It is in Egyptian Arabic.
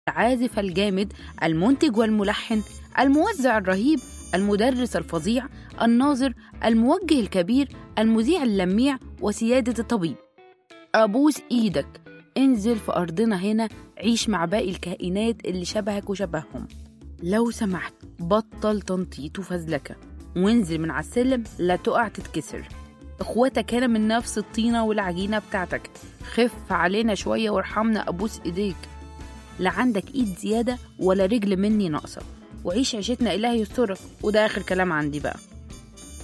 العازف الجامد المنتج والملحن الموزع الرهيب المدرس الفظيع الناظر الموجه الكبير المذيع اللميع وسيادة الطبيب أبوس إيدك انزل في أرضنا هنا عيش مع باقي الكائنات اللي شبهك وشبههم لو سمحت بطل تنطيط وفزلكة وانزل من على السلم لا تقع تتكسر اخواتك هنا من نفس الطينة والعجينة بتاعتك خف علينا شوية وارحمنا أبوس إيديك لا عندك إيد زيادة ولا رجل مني ناقصة وعيش عيشتنا إلهي يسترك وده آخر كلام عندي بقى